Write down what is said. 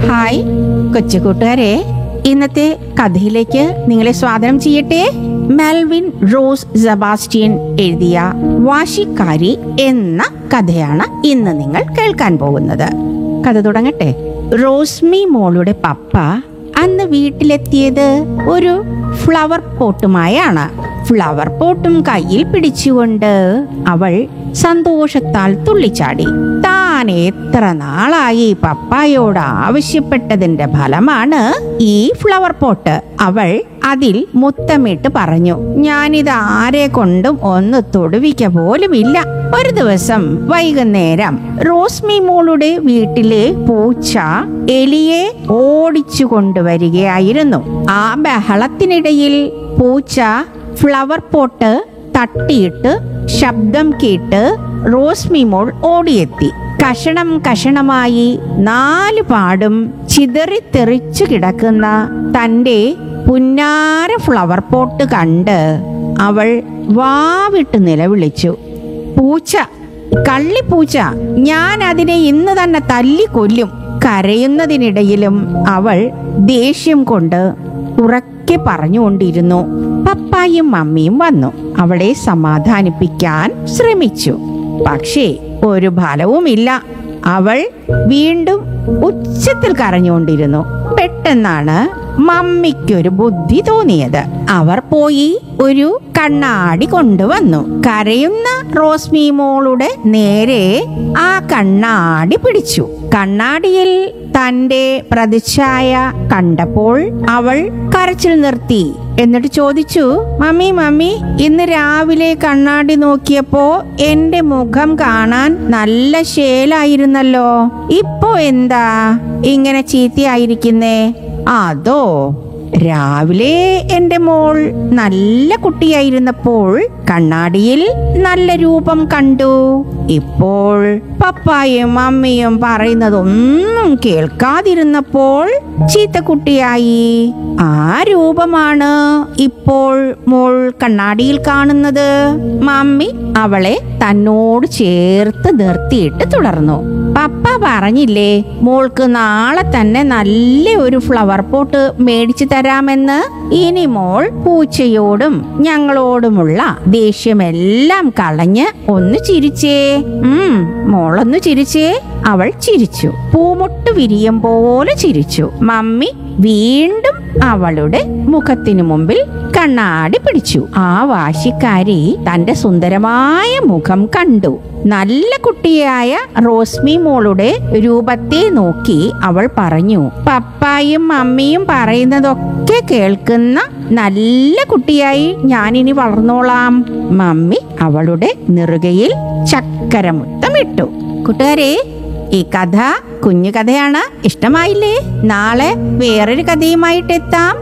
hi കൊച്ചു കൂട്ടുകാരെ ഇന്നത്തെ കഥയിലേക്ക് നിങ്ങളെ സ്വാഗതം ചെയ്യട്ടെ മെൽവിൻ റോസ് സെബാസ്റ്റ്യൻ എഴുതിയ വാശിക്കാരി എന്ന കഥയാണ് ഇന്ന് നിങ്ങൾ കേൾക്കാൻ പോകുന്നത് കഥ തുടങ്ങട്ടെ റോസ്മി മോളുടെ പപ്പ അന്ന് വീട്ടിലെത്തിയത് ഒരു ഫ്ലവർ പോട്ടുമായാണ് ഫ്ലവർ പോട്ടും കയ്യിൽ പിടിച്ചുകൊണ്ട് അവൾ സന്തോഷത്താൽ തുള്ളിച്ചാടി താൻ എത്ര നാളായി പപ്പായോട് ആവശ്യപ്പെട്ടതിന്റെ ഫലമാണ് ഈ ഫ്ലവർ പോട്ട് അവൾ അതിൽ മുത്തമിട്ട് പറഞ്ഞു ഞാനിത് ആരെ കൊണ്ടും ഒന്ന് തൊടുവിക്ക പോലുമില്ല ഒരു ദിവസം വൈകുന്നേരം റോസ്മി മോളുടെ വീട്ടിലെ പൂച്ച എലിയെ ഓടിച്ചു കൊണ്ടുവരികയായിരുന്നു ആ ബഹളത്തിനിടയിൽ പൂച്ച ഫ്ലവർ പോട്ട് തട്ടിയിട്ട് ശബ്ദം കേട്ട് റോസ്മി മോൾ ഓടിയെത്തി കഷണം കഷണമായി നാല് പാടും ചിതറിത്തെറിച്ചു കിടക്കുന്ന തന്റെ പുന്നാര ഫ്ലവർ പോട്ട് കണ്ട് അവൾ വാവിട്ട് നിലവിളിച്ചു പൂച്ച കള്ളിപ്പൂച്ച ഞാൻ അതിനെ ഇന്ന് തന്നെ തല്ലി കൊല്ലും കരയുന്നതിനിടയിലും അവൾ ദേഷ്യം കൊണ്ട് ഉറക്കെ പറഞ്ഞുകൊണ്ടിരുന്നു പപ്പായും മമ്മിയും വന്നു അവളെ സമാധാനിപ്പിക്കാൻ ശ്രമിച്ചു പക്ഷേ ഒരു ഫലവുമില്ല അവൾ വീണ്ടും ഉച്ചത്തിൽ കരഞ്ഞുകൊണ്ടിരുന്നു പെട്ടെന്നാണ് മമ്മിക്കൊരു ബുദ്ധി തോന്നിയത് അവർ പോയി ഒരു കണ്ണാടി കൊണ്ടുവന്നു കരയുന്ന റോസ്മി മോളുടെ നേരെ ആ കണ്ണാടി പിടിച്ചു കണ്ണാടിയിൽ തന്റെ പ്രതിച്ഛായ കണ്ടപ്പോൾ അവൾ കരച്ചിൽ നിർത്തി എന്നിട്ട് ചോദിച്ചു മമ്മി മമ്മി ഇന്ന് രാവിലെ കണ്ണാടി നോക്കിയപ്പോ എന്റെ മുഖം കാണാൻ നല്ല ശേലായിരുന്നല്ലോ ഇപ്പോ എന്താ ഇങ്ങനെ ചീത്തയായിരിക്കുന്നേ അതോ രാവിലെ എന്റെ മോൾ നല്ല കുട്ടിയായിരുന്നപ്പോൾ കണ്ണാടിയിൽ നല്ല രൂപം കണ്ടു ഇപ്പോൾ പപ്പായും അമ്മയും പറയുന്നതൊന്നും കേൾക്കാതിരുന്നപ്പോൾ ചീത്തക്കുട്ടിയായി ആ രൂപമാണ് ഇപ്പോൾ മോൾ കണ്ണാടിയിൽ കാണുന്നത് മമ്മി അവളെ തന്നോട് ചേർത്ത് നിർത്തിയിട്ട് തുടർന്നു പപ്പ പറഞ്ഞില്ലേ മോൾക്ക് നാളെ തന്നെ നല്ല ഒരു ഫ്ലവർ പോട്ട് മേടിച്ചു തരാമെന്ന് ഇനി മോൾ പൂച്ചയോടും ഞങ്ങളോടുമുള്ള ദേഷ്യമെല്ലാം കളഞ്ഞ് ഒന്ന് ചിരിച്ചേ ഉം മോളൊന്ന് ചിരിച്ചേ അവൾ ചിരിച്ചു പൂമുട്ട് വിരിയും പോലെ ചിരിച്ചു മമ്മി വീണ്ടും അവളുടെ മുഖത്തിനു മുമ്പിൽ കണ്ണാടി പിടിച്ചു ആ വാശിക്കാരി തന്റെ സുന്ദരമായ മുഖം കണ്ടു നല്ല കുട്ടിയായ റോസ്മി മോളുടെ രൂപത്തെ നോക്കി അവൾ പറഞ്ഞു പപ്പായും മമ്മിയും പറയുന്നതൊക്കെ കേൾക്കുന്ന നല്ല കുട്ടിയായി ഞാനിനി വളർന്നോളാം മമ്മി അവളുടെ നെറുകയിൽ ചക്കരമുത്തമിട്ടു കൂട്ടുകാരെ ഈ കഥ കുഞ്ഞു കഥയാണ് ഇഷ്ടമായില്ലേ നാളെ വേറൊരു കഥയുമായിട്ട് എത്താം